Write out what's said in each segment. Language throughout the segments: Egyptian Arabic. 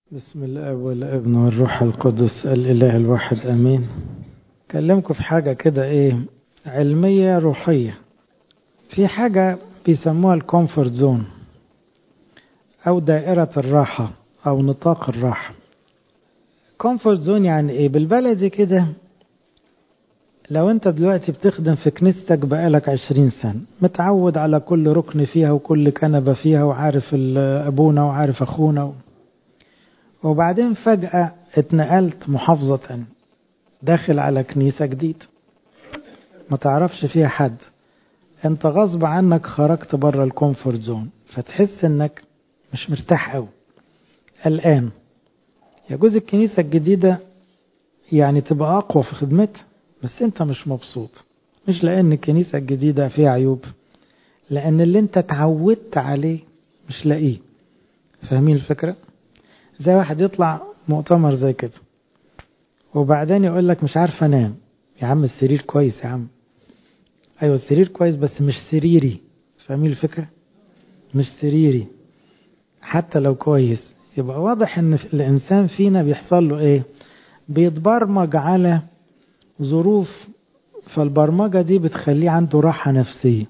بسم الله والابن والروح القدس الإله الواحد أمين أكلمكم في حاجة كده إيه علمية روحية في حاجة بيسموها الكومفورت زون أو دائرة الراحة أو نطاق الراحة كومفورت زون يعني إيه بالبلدي كده لو أنت دلوقتي بتخدم في كنيستك بقالك عشرين سنة متعود على كل ركن فيها وكل كنبة فيها وعارف أبونا وعارف أخونا و... وبعدين فجأة اتنقلت محافظة تانية داخل على كنيسة جديد ما تعرفش فيها حد انت غصب عنك خرجت بره الكومفورت زون فتحس انك مش مرتاح قوي قلقان يجوز الكنيسة الجديدة يعني تبقى أقوى في خدمتها بس أنت مش مبسوط مش لأن الكنيسة الجديدة فيها عيوب لأن اللي أنت اتعودت عليه مش لاقيه فاهمين الفكرة؟ زي واحد يطلع مؤتمر زي كده وبعدين يقول لك مش عارف انام يا عم السرير كويس يا عم ايوه السرير كويس بس مش سريري فاهمين الفكره مش سريري حتى لو كويس يبقى واضح ان الانسان فينا بيحصل له ايه بيتبرمج على ظروف فالبرمجه دي بتخليه عنده راحه نفسيه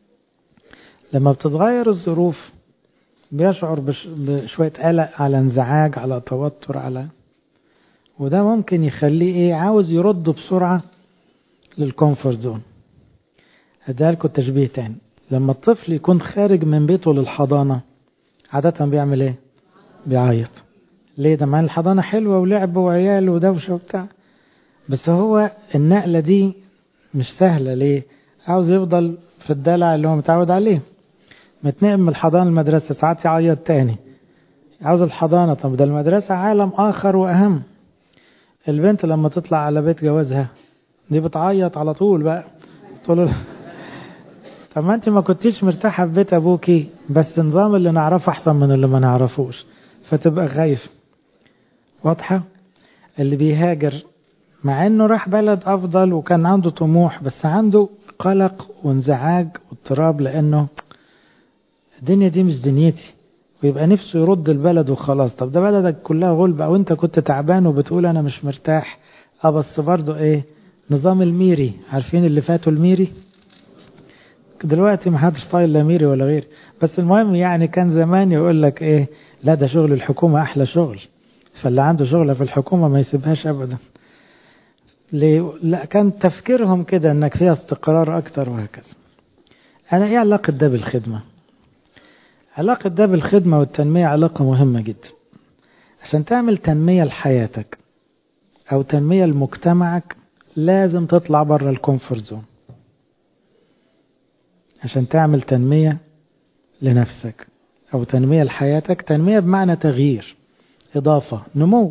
لما بتتغير الظروف بيشعر بشوية قلق على انزعاج على توتر على وده ممكن يخليه ايه عاوز يرد بسرعة للكومفورت زون هديها لكم تشبيه تاني لما الطفل يكون خارج من بيته للحضانة عادة بيعمل ايه بيعيط ليه ده مع الحضانة حلوة ولعب وعيال ودوشة وبتاع بس هو النقلة دي مش سهلة ليه عاوز يفضل في الدلع اللي هو متعود عليه متنقل من الحضانة المدرسة ساعات يعيط تاني عاوز الحضانة طب ده المدرسة عالم آخر وأهم البنت لما تطلع على بيت جوازها دي بتعيط على طول بقى طول طب ما انت ما كنتيش مرتاحة في بيت أبوكي بس النظام اللي نعرفه أحسن من اللي ما نعرفوش فتبقى خايف واضحة اللي بيهاجر مع انه راح بلد افضل وكان عنده طموح بس عنده قلق وانزعاج واضطراب لانه الدنيا دي مش دنيتي ويبقى نفسه يرد البلد وخلاص طب ده بلدك كلها غلبة وانت كنت تعبان وبتقول انا مش مرتاح اه بس برضه ايه نظام الميري عارفين اللي فاتوا الميري دلوقتي ما حدش طايل لا ميري ولا غير بس المهم يعني كان زمان يقول لك ايه لا ده شغل الحكومة احلى شغل فاللي عنده شغلة في الحكومة ما يسيبهاش ابدا ليه؟ لا كان تفكيرهم كده انك فيها استقرار اكتر وهكذا انا ايه علاقة ده بالخدمة علاقة ده بالخدمة والتنمية علاقة مهمة جدا عشان تعمل تنمية لحياتك أو تنمية لمجتمعك لازم تطلع بره الكومفورت زون عشان تعمل تنمية لنفسك أو تنمية لحياتك تنمية بمعنى تغيير إضافة نمو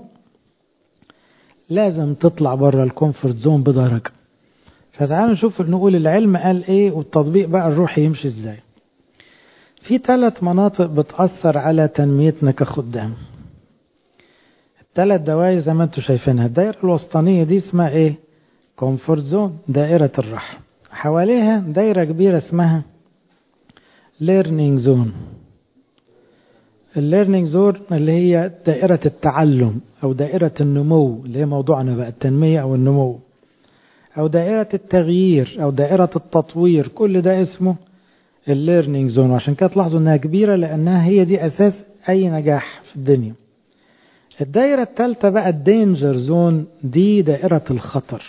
لازم تطلع بره الكومفورت زون بدرجة فتعالوا نشوف نقول العلم قال ايه والتطبيق بقى الروحي يمشي ازاي في ثلاث مناطق بتأثر على تنميتنا كخدام الثلاث دوائر زي ما انتم شايفينها الدائرة الوسطانية دي اسمها ايه كومفورت زون دائرة الراحة حواليها دايرة كبيرة اسمها ليرنينج زون الليرنينج زون اللي هي دائرة التعلم أو دائرة النمو اللي هي موضوعنا بقى التنمية أو النمو أو دائرة التغيير أو دائرة التطوير كل ده اسمه الليرنينج زون وعشان كده تلاحظوا انها كبيره لانها هي دي اساس اي نجاح في الدنيا الدايره الثالثه بقى الدينجر زون دي دائره الخطر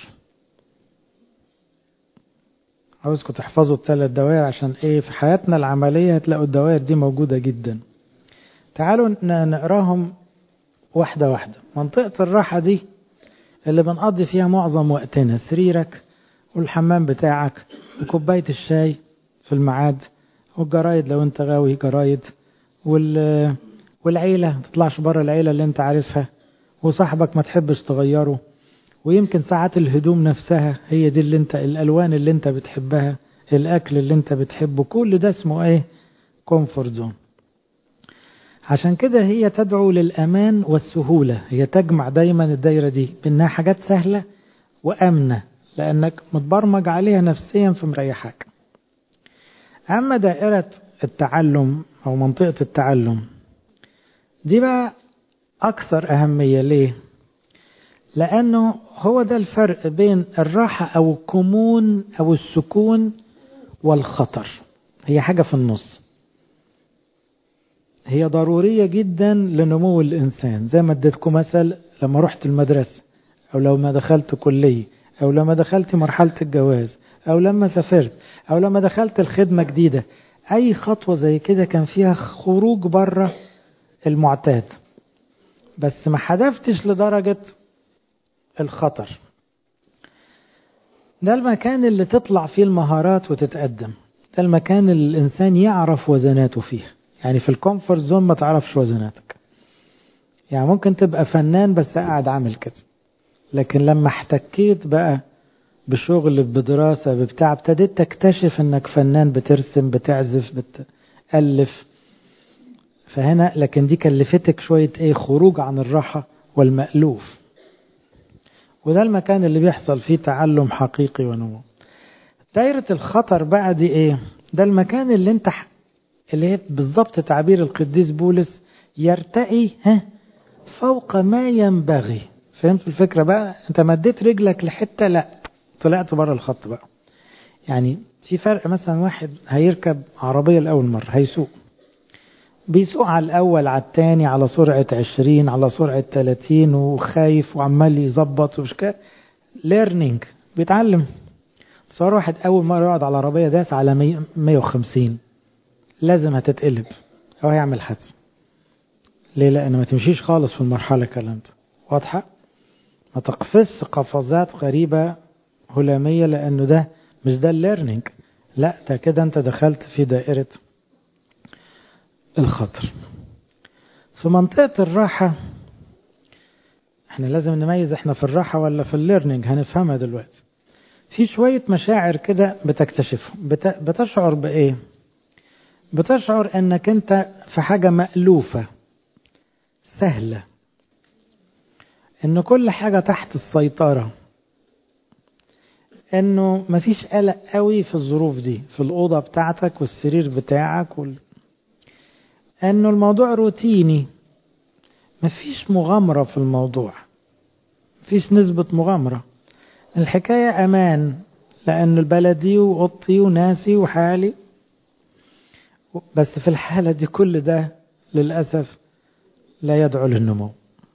عاوزكم تحفظوا الثلاث دوائر عشان ايه في حياتنا العمليه هتلاقوا الدوائر دي موجوده جدا تعالوا نقراهم واحده واحده منطقه الراحه دي اللي بنقضي فيها معظم وقتنا سريرك والحمام بتاعك وكوبايه الشاي في الميعاد والجرايد لو انت غاوي جرايد وال والعيلة ما تطلعش بره العيلة اللي انت عارفها وصاحبك ما تحبش تغيره ويمكن ساعات الهدوم نفسها هي دي اللي انت الالوان اللي انت بتحبها الاكل اللي انت بتحبه كل ده اسمه ايه كومفورت زون عشان كده هي تدعو للامان والسهولة هي تجمع دايما الدايرة دي بانها حاجات سهلة وامنة لانك متبرمج عليها نفسيا فمريحك أما دائرة التعلم أو منطقة التعلم دي بقى أكثر أهمية ليه؟ لأنه هو ده الفرق بين الراحة أو الكمون أو السكون والخطر هي حاجة في النص هي ضرورية جدا لنمو الإنسان زي ما اديتكم مثل لما رحت المدرسة أو لو ما دخلت كلية أو لما دخلت مرحلة الجواز أو لما سافرت أو لما دخلت الخدمة جديدة أي خطوة زي كده كان فيها خروج بره المعتاد بس ما حدفتش لدرجة الخطر ده المكان اللي تطلع فيه المهارات وتتقدم ده المكان اللي الإنسان يعرف وزناته فيه يعني في الكومفورت زون ما تعرفش وزناتك يعني ممكن تبقى فنان بس قاعد عامل كده لكن لما احتكيت بقى بشغل بدراسة ببتاع ابتديت تكتشف انك فنان بترسم بتعزف بتألف فهنا لكن دي كلفتك شوية ايه خروج عن الراحة والمألوف وده المكان اللي بيحصل فيه تعلم حقيقي ونمو دايرة الخطر بقى دي ايه ده المكان اللي انت اللي هي بالضبط تعبير القديس بولس يرتقي ها فوق ما ينبغي فهمت الفكرة بقى انت مديت رجلك لحتة لا طلعت بره الخط بقى يعني في فرق مثلا واحد هيركب عربية لأول مرة هيسوق بيسوق على الأول على الثاني على سرعة 20 على سرعة 30 وخايف وعمال يظبط ومش كده ليرنينج بيتعلم صار واحد أول مرة يقعد على العربية داس على 150 لازم هتتقلب أو هيعمل حادثة ليه لأن ما تمشيش خالص في المرحلة الكلام ده واضحة ما تقفزش قفزات غريبة هلامية لأنه ده مش ده الليرنينج لا ده كده أنت دخلت في دائرة الخطر في منطقة الراحة احنا لازم نميز احنا في الراحة ولا في الليرنينج هنفهمها دلوقتي في شوية مشاعر كده بتكتشفهم بت... بتشعر بإيه بتشعر انك انت في حاجة مألوفة سهلة ان كل حاجة تحت السيطرة انه مفيش قلق قوي في الظروف دي في الأوضة بتاعتك والسرير بتاعك وال... انه الموضوع روتيني مفيش مغامرة في الموضوع مفيش نسبة مغامرة الحكاية أمان لأن البلدي وأوضتي وناسي وحالي بس في الحالة دي كل ده للأسف لا يدعو للنمو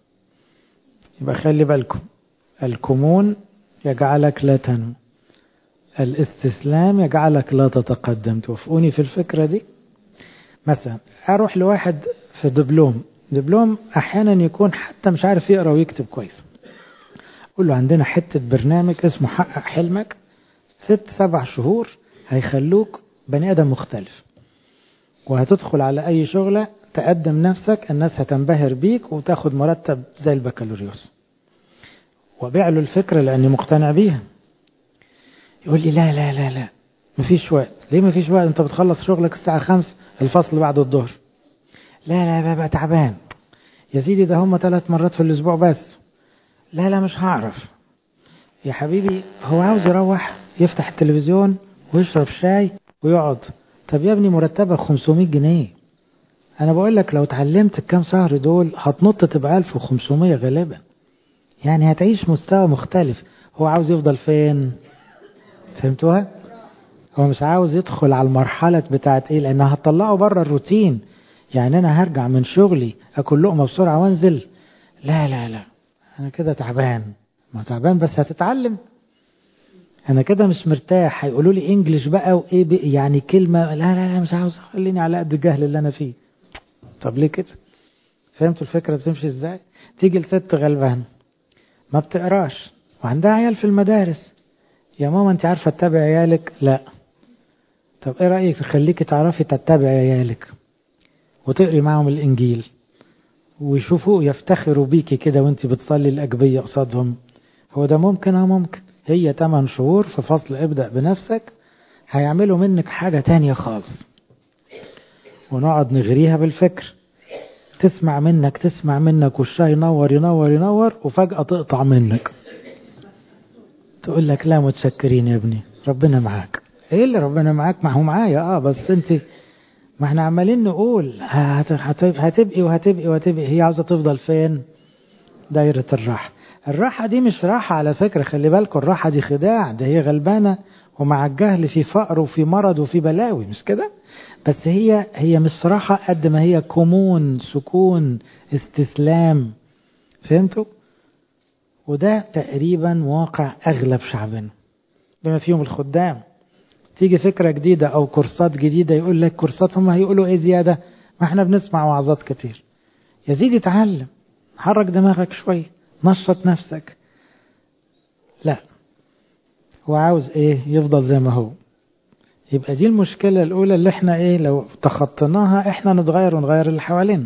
يبقى خلي بالكم الكمون يجعلك لا تنمو الاستسلام يجعلك لا تتقدم توافقوني في الفكرة دي مثلا أروح لواحد في دبلوم دبلوم أحيانا يكون حتى مش عارف يقرأ ويكتب كويس قول له عندنا حتة برنامج اسمه حقق حلمك ست سبع شهور هيخلوك بني آدم مختلف وهتدخل على أي شغلة تقدم نفسك الناس هتنبهر بيك وتاخد مرتب زي البكالوريوس وبيع له الفكرة لأني مقتنع بيها يقول لي لا لا لا لا مفيش وقت ليه مفيش وقت انت بتخلص شغلك الساعة خمس الفصل بعد الظهر لا لا ببقى تعبان يا سيدي ده هم ثلاث مرات في الأسبوع بس لا لا مش هعرف يا حبيبي هو عاوز يروح يفتح التلفزيون ويشرب شاي ويقعد طب يا ابني مرتبك 500 جنيه انا بقول لك لو اتعلمت الكام شهر دول هتنط تبقى 1500 غالبا يعني هتعيش مستوى مختلف هو عاوز يفضل فين فهمتوها هو مش عاوز يدخل على المرحلة بتاعت ايه لانها هتطلعه بره الروتين يعني انا هرجع من شغلي اكل لقمة بسرعة وانزل لا لا لا انا كده تعبان ما تعبان بس هتتعلم انا كده مش مرتاح هيقولوا لي انجلش بقى وايه بقى يعني كلمه لا لا لا مش عاوز خليني على قد الجهل اللي انا فيه طب ليه كده فهمتوا الفكره بتمشي ازاي تيجي لست غلبان ما بتقراش وعندها عيال في المدارس يا ماما انت عارفه تتابع عيالك لا طب ايه رايك تخليكي تعرفي تتابعي عيالك وتقري معهم الانجيل ويشوفوا يفتخروا بيكي كده وانت بتصلي الاجبيه قصادهم هو ده ممكن اه ممكن هي 8 شهور في فصل ابدأ بنفسك هيعملوا منك حاجة تانية خالص ونقعد نغريها بالفكر تسمع منك تسمع منك والشاي ينور ينور ينور وفجأة تقطع منك تقول لك لا متشكرين يا ابني ربنا معاك ايه اللي ربنا معاك ما هو معايا اه بس انت ما احنا عمالين نقول هتبقي وهتبقي وهتبقي هي عاوزة تفضل فين دايرة الراحة الراحة دي مش راحة على فكرة خلي بالكم الراحة دي خداع ده هي غلبانة ومع الجهل في فقر وفي مرض وفي بلاوي مش كده بس هي هي مش راحة قد ما هي كمون سكون استسلام فهمتوا وده تقريبا واقع أغلب شعبنا بما فيهم الخدام تيجي فكرة جديدة أو كورسات جديدة يقول لك كورسات هم هيقولوا إيه زيادة ما احنا بنسمع وعظات كتير يا سيدي اتعلم حرك دماغك شوية نشط نفسك لا هو عاوز ايه يفضل زي ما هو يبقى دي المشكلة الأولى اللي احنا ايه لو تخطيناها احنا نتغير ونغير اللي حوالينا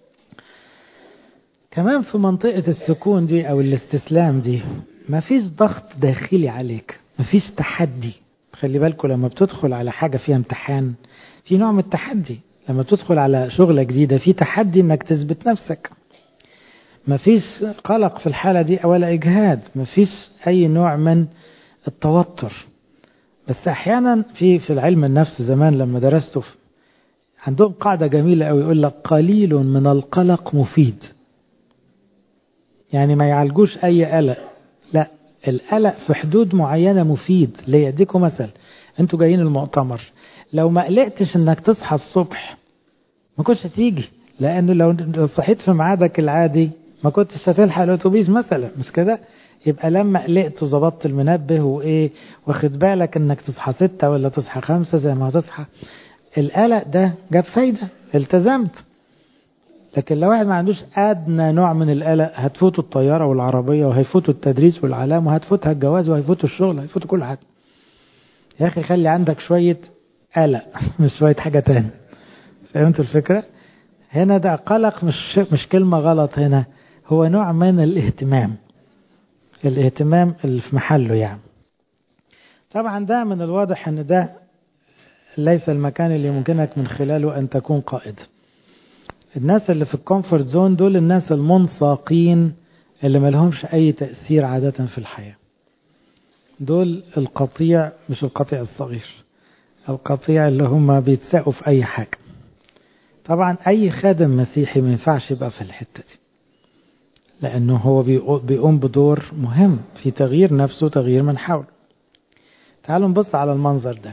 كمان في منطقة السكون دي أو الاستسلام دي مفيش ضغط داخلي عليك مفيش تحدي خلي بالكم لما بتدخل على حاجة فيها امتحان في نوع من التحدي لما تدخل على شغلة جديدة في تحدي انك تثبت نفسك مفيش قلق في الحالة دي ولا إجهاد مفيش أي نوع من التوتر بس أحيانا في في العلم النفس زمان لما درسته عندهم قاعدة جميلة أو يقول لك قليل من القلق مفيد يعني ما يعالجوش أي قلق لا القلق في حدود معينة مفيد ليه أديكم مثل أنتوا جايين المؤتمر لو ما قلقتش إنك تصحى الصبح ما كنتش هتيجي لأنه لو صحيت في ميعادك العادي ما كنتش هتلحق الأتوبيس مثلا مش كده يبقى لما قلقت وظبطت المنبه وإيه واخد بالك إنك تصحى ستة ولا تصحى خمسة زي ما هتصحى القلق ده جاب فايدة التزمت لكن لو واحد ما عندوش أدنى نوع من القلق هتفوتوا الطيارة والعربية وهيفوتوا التدريس والعلام وهتفوتها الجواز وهيفوتوا الشغل هيفوتوا كل حاجة يا أخي خلي عندك شوية قلق مش شوية حاجة تاني فهمتوا الفكرة؟ هنا ده قلق مش مش كلمة غلط هنا هو نوع من الاهتمام الاهتمام اللي في محله يعني طبعا ده من الواضح ان ده ليس المكان اللي يمكنك من خلاله ان تكون قائد الناس اللي في الكومفورت زون دول الناس المنساقين اللي ملهمش اي تأثير عادة في الحياة دول القطيع مش القطيع الصغير القطيع اللي هم بيتساقوا في اي حاجة طبعا اي خادم مسيحي ما ينفعش يبقى في الحتة دي لانه هو بيقوم بدور مهم في تغيير نفسه وتغيير من حوله تعالوا نبص على المنظر ده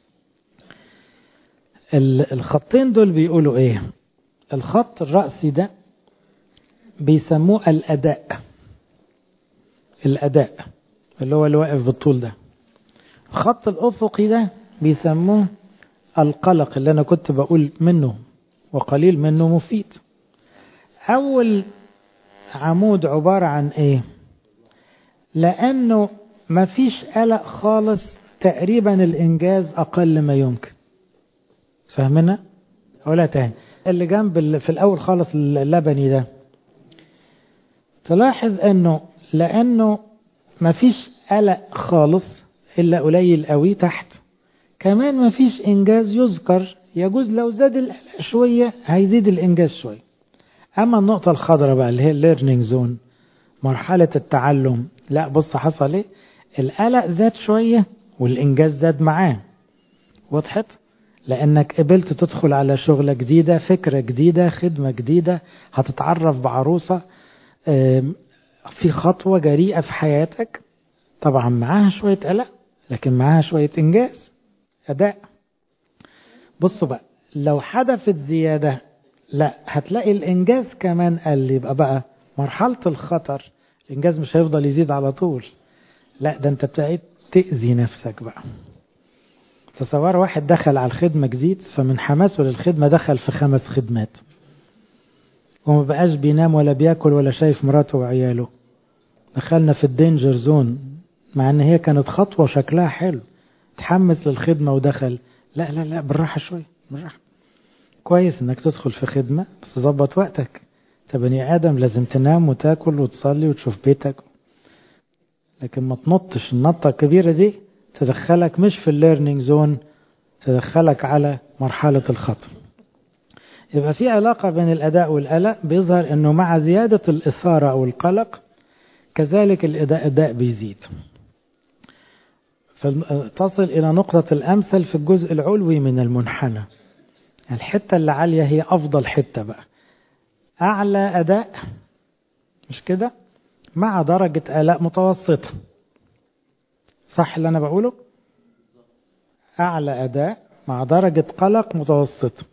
الخطين دول بيقولوا ايه الخط الرأسي ده بيسموه الأداء الأداء اللي هو اللي واقف بالطول ده الخط الأفقي ده بيسموه القلق اللي أنا كنت بقول منه وقليل منه مفيد أول عمود عبارة عن إيه لأنه مفيش قلق خالص تقريبا الإنجاز أقل ما يمكن فاهمنا؟ ولا تاني اللي جنب في الأول خالص اللبني ده تلاحظ أنه لأنه مفيش قلق خالص إلا قليل قوي تحت كمان مفيش إنجاز يذكر يجوز لو زاد القلق شوية هيزيد الإنجاز شوية أما النقطة الخضراء بقى اللي هي الليرنينج زون مرحلة التعلم لا بص حصل ايه القلق زاد شوية والإنجاز زاد معاه وضحت لأنك قبلت تدخل على شغلة جديدة فكرة جديدة خدمة جديدة هتتعرف بعروسة في خطوة جريئة في حياتك طبعا معاها شوية قلق لكن معاها شوية إنجاز أداء بصوا بقى لو حدثت زيادة لا هتلاقي الإنجاز كمان قل يبقى بقى مرحلة الخطر الإنجاز مش هيفضل يزيد على طول لا ده أنت بتعيد تأذي نفسك بقى تصور واحد دخل على الخدمة جديد فمن حماسه للخدمة دخل في خمس خدمات وما بقاش بينام ولا بياكل ولا شايف مراته وعياله دخلنا في الدينجر زون مع ان هي كانت خطوة شكلها حلو تحمس للخدمة ودخل لا لا لا بالراحة شوية بالراحة كويس انك تدخل في خدمة بس ظبط وقتك انت بني ادم لازم تنام وتاكل وتصلي وتشوف بيتك لكن ما تنطش النطة الكبيرة دي تدخلك مش في الليرنينج زون تدخلك على مرحلة الخطر يبقى في علاقة بين الأداء والقلق بيظهر أنه مع زيادة الإثارة أو القلق كذلك الأداء أداء بيزيد تصل إلى نقطة الأمثل في الجزء العلوي من المنحنى الحتة اللي عالية هي أفضل حتة بقى أعلى أداء مش كده مع درجة آلاء متوسطة صح اللي أنا بقوله أعلى أداء مع درجة قلق متوسطة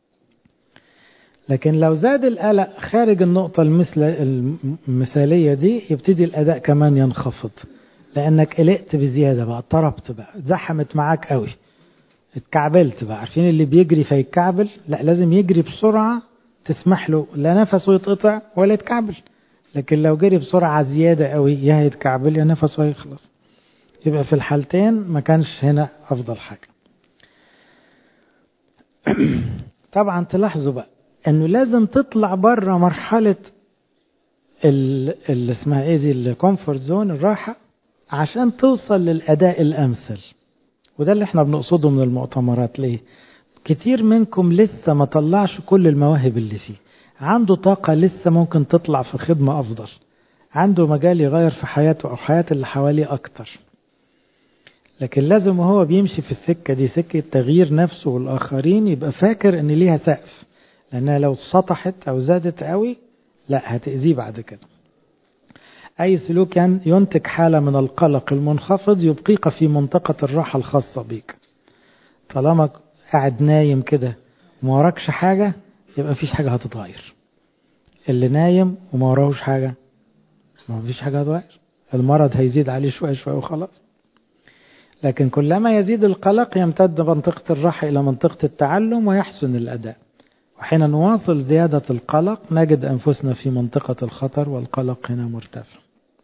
لكن لو زاد القلق خارج النقطة المثل المثالية دي يبتدي الأداء كمان ينخفض لأنك قلقت بزيادة بقى اضطربت بقى زحمت معاك قوي اتكعبلت بقى عارفين اللي بيجري فيتكعبل لا لازم يجري بسرعة تسمح له لا نفسه يتقطع ولا يتكعبل لكن لو جري بسرعة زيادة قوي يا هيتكعبل يا نفسه هيخلص يبقى في الحالتين ما كانش هنا أفضل حاجة طبعا تلاحظوا بقى انه لازم تطلع بره مرحلة اللي اسمها ايه دي الكومفورت زون الراحة عشان توصل للأداء الأمثل وده اللي احنا بنقصده من المؤتمرات ليه كتير منكم لسه ما طلعش كل المواهب اللي فيه عنده طاقة لسه ممكن تطلع في خدمة أفضل عنده مجال يغير في حياته أو حياة اللي حواليه أكتر لكن لازم وهو بيمشي في السكة دي سكة تغيير نفسه والآخرين يبقى فاكر إن ليها سقف لأنها لو سطحت أو زادت قوي لا هتأذيه بعد كده أي سلوك ينتج حالة من القلق المنخفض يبقيك في منطقة الراحة الخاصة بيك طالما قاعد نايم كده وما وراكش حاجة يبقى مفيش حاجة هتتغير اللي نايم وما وراهوش حاجة ما فيش حاجة هتتغير المرض هيزيد عليه شوية شوية وخلاص لكن كلما يزيد القلق يمتد منطقة الراحة إلى منطقة التعلم ويحسن الأداء وحين نواصل زيادة القلق نجد أنفسنا في منطقة الخطر والقلق هنا مرتفع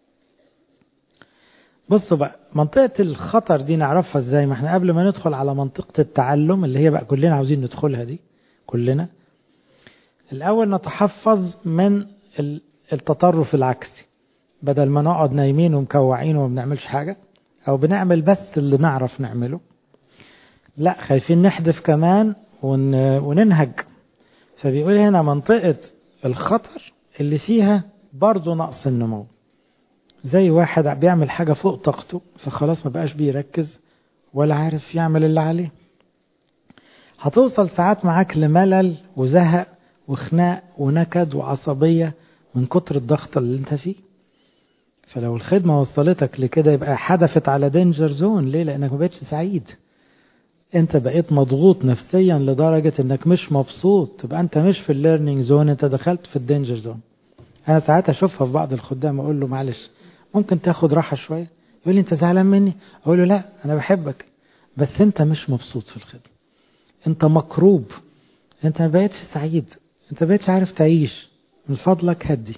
بصوا بقى منطقة الخطر دي نعرفها ازاي ما احنا قبل ما ندخل على منطقة التعلم اللي هي بقى كلنا عاوزين ندخلها دي كلنا الأول نتحفظ من التطرف العكسي بدل ما نقعد نايمين ومكوعين وما بنعملش حاجة أو بنعمل بس اللي نعرف نعمله لا خايفين نحدث كمان ون... وننهج فبيقول هنا منطقة الخطر اللي فيها برضه نقص النمو زي واحد بيعمل حاجة فوق طاقته فخلاص ما بقاش بيركز ولا عارف يعمل اللي عليه هتوصل ساعات معاك لملل وزهق وخناق ونكد وعصبية من كتر الضغط اللي انت فيه فلو الخدمة وصلتك لكده يبقى حدفت على دينجر زون ليه لانك ما بقتش سعيد انت بقيت مضغوط نفسيا لدرجة انك مش مبسوط تبقى انت مش في الليرنينج زون انت دخلت في الدينجر زون انا ساعات اشوفها في بعض الخدام اقول له معلش ممكن تاخد راحة شوية يقول لي انت زعلان مني اقول له لا انا بحبك بس انت مش مبسوط في الخدمة انت مكروب انت ما بقتش سعيد انت ما بقتش عارف تعيش من فضلك هدي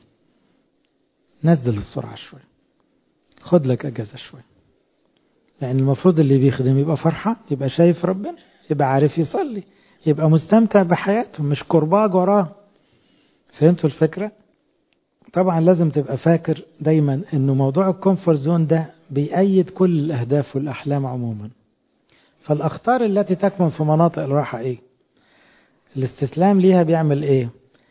نزل السرعة شوية خد لك اجازة شوية لان المفروض اللي بيخدم يبقى فرحة يبقى شايف ربنا يبقى عارف يصلي يبقى مستمتع بحياته مش كرباج وراه فهمتوا الفكرة طبعا لازم تبقى فاكر دايما انه موضوع الكومفورت زون ده بيأيد كل الاهداف والاحلام عموما فالاخطار التي تكمن في مناطق الراحة ايه الاستسلام ليها بيعمل ايه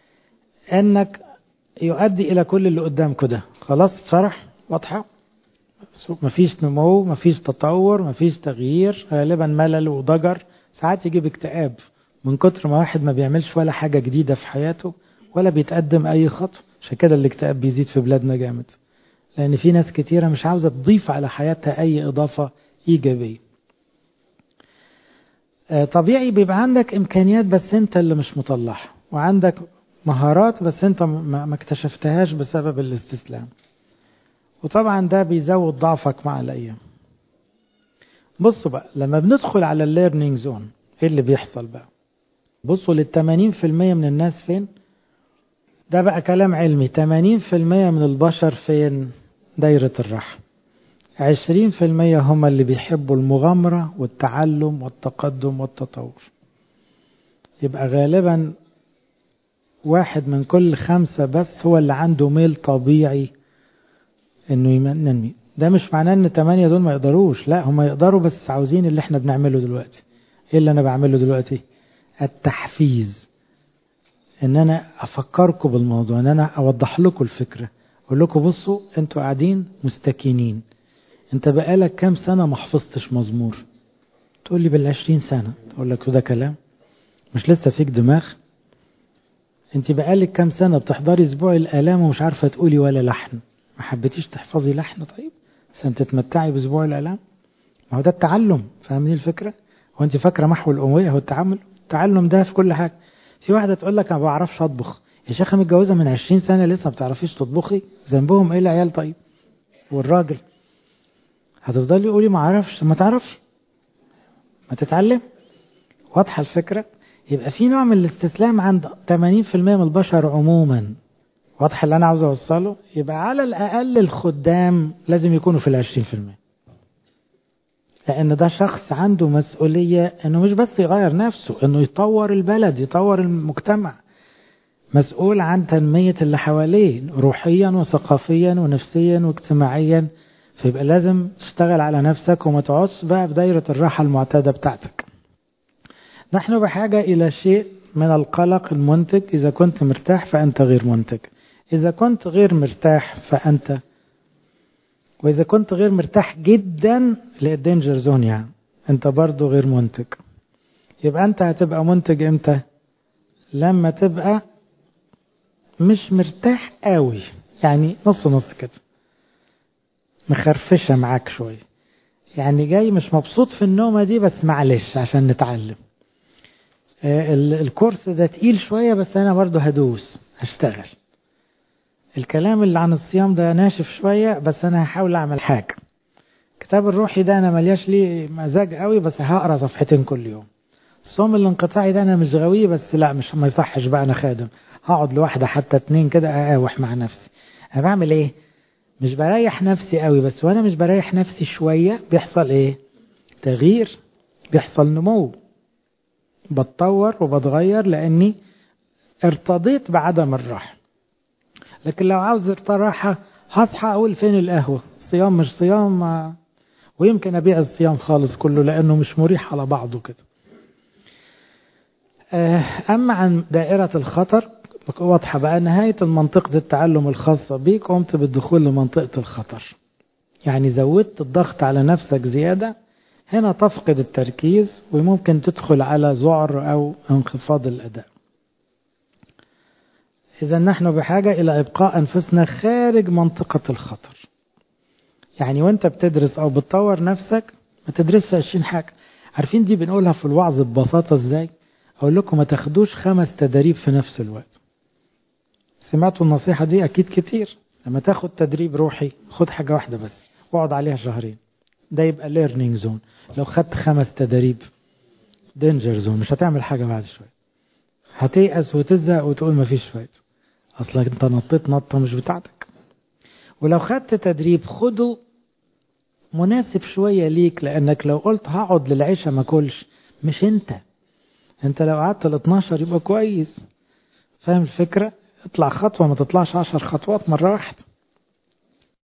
انك يؤدي الى كل اللي قدامك ده خلاص شرح واضحة مفيش نمو مفيش تطور مفيش تغيير غالبا ملل وضجر ساعات يجيب اكتئاب من كتر ما واحد ما بيعملش ولا حاجة جديدة في حياته ولا بيتقدم اي خطوة عشان كده الاكتئاب بيزيد في بلادنا جامد لان في ناس كتيرة مش عاوزة تضيف على حياتها اي اضافة ايجابية طبيعي بيبقى عندك امكانيات بس انت اللي مش مطلعها وعندك مهارات بس انت ما اكتشفتهاش بسبب الاستسلام وطبعا ده بيزود ضعفك مع الايام بصوا بقى لما بندخل على الليرنينج زون ايه اللي بيحصل بقى بصوا لل 80% من الناس فين ده بقى كلام علمي 80% من البشر فين دايرة الراحة 20% هم اللي بيحبوا المغامرة والتعلم والتقدم والتطور يبقى غالبا واحد من كل خمسة بس هو اللي عنده ميل طبيعي انه ينمي ده مش معناه ان تمانية دول ما يقدروش لا هم يقدروا بس عاوزين اللي احنا بنعمله دلوقتي ايه اللي انا بعمله دلوقتي التحفيز ان انا افكركم بالموضوع ان انا اوضح لكم الفكرة اقول لكم بصوا انتوا قاعدين مستكينين انت بقالك كام سنة ما حفظتش مزمور تقول لي بالعشرين سنة تقول لك ده كلام مش لسه فيك دماغ انت بقالك كام سنة بتحضري اسبوع الالام ومش عارفة تقولي ولا لحن ما حبيتيش تحفظي لحن طيب عشان تتمتعي باسبوع الالام ما هو ده التعلم فاهمين الفكرة هو انت فاكرة محو الاموية هو التعامل التعلم ده في كل حاجة في واحدة تقول لك انا ما بعرفش اطبخ يا شيخة متجوزة من 20 سنة لسه ما بتعرفيش تطبخي ذنبهم ايه العيال طيب والراجل هتفضلي يقولي ما اعرفش ما تعرفش ما تتعلم واضحة الفكرة يبقى في نوع من الاستسلام عند 80% من البشر عموما واضح اللي انا عاوز اوصله يبقى على الاقل الخدام لازم يكونوا في العشرين في المية لان ده شخص عنده مسؤولية انه مش بس يغير نفسه انه يطور البلد يطور المجتمع مسؤول عن تنمية اللي حواليه روحيا وثقافيا ونفسيا واجتماعيا فيبقى لازم تشتغل على نفسك وما تقعدش بقى في دايرة الراحة المعتادة بتاعتك نحن بحاجة إلى شيء من القلق المنتج إذا كنت مرتاح فأنت غير منتج إذا كنت غير مرتاح فأنت وإذا كنت غير مرتاح جدا للدينجر زون يعني أنت برضو غير منتج يبقى أنت هتبقى منتج إمتى لما تبقى مش مرتاح قوي يعني نص نص كده مخرفشة معاك شوية يعني جاي مش مبسوط في النومة دي بس معلش عشان نتعلم الكورس ده تقيل شوية بس أنا برضو هدوس هشتغل الكلام اللي عن الصيام ده ناشف شوية بس أنا هحاول أعمل حاجة الكتاب الروحي ده أنا ملياش ليه مزاج قوي بس هقرا صفحتين كل يوم الصوم الانقطاعي ده أنا مش غاويه بس لا مش ما يصحش بقى أنا خادم هقعد لوحدة حتى اتنين كده أقاوح مع نفسي أنا بعمل إيه؟ مش بريح نفسي قوي بس وأنا مش بريح نفسي شوية بيحصل إيه؟ تغيير بيحصل نمو بتطور وبتغير لاني ارتضيت بعدم الراحه لكن لو عاوز راحه هصحى اقول فين القهوه صيام مش صيام ويمكن ابيع الصيام خالص كله لانه مش مريح على بعضه كده اما عن دائره الخطر واضحه بقى نهايه منطقه التعلم الخاصه بيك قمت بالدخول لمنطقه الخطر يعني زودت الضغط على نفسك زياده هنا تفقد التركيز وممكن تدخل على ذعر أو انخفاض الأداء إذا نحن بحاجة إلى إبقاء أنفسنا خارج منطقة الخطر يعني وانت بتدرس أو بتطور نفسك ما تدرسش 20 حاجة عارفين دي بنقولها في الوعظ ببساطة ازاي أقول لكم ما تاخدوش خمس تدريب في نفس الوقت سمعتوا النصيحة دي أكيد كتير لما تاخد تدريب روحي خد حاجة واحدة بس واقعد عليها شهرين ده يبقى ليرنينج زون لو خدت خمس تدريب دينجر زون مش هتعمل حاجة بعد شوية هتيأس وتزهق وتقول مفيش فايدة أصلا أنت نطيت نطة مش بتاعتك ولو خدت تدريب خده مناسب شوية ليك لأنك لو قلت هقعد للعشاء ما كلش مش أنت أنت لو قعدت ل 12 يبقى كويس فاهم الفكرة؟ اطلع خطوة ما تطلعش 10 خطوات مرة واحدة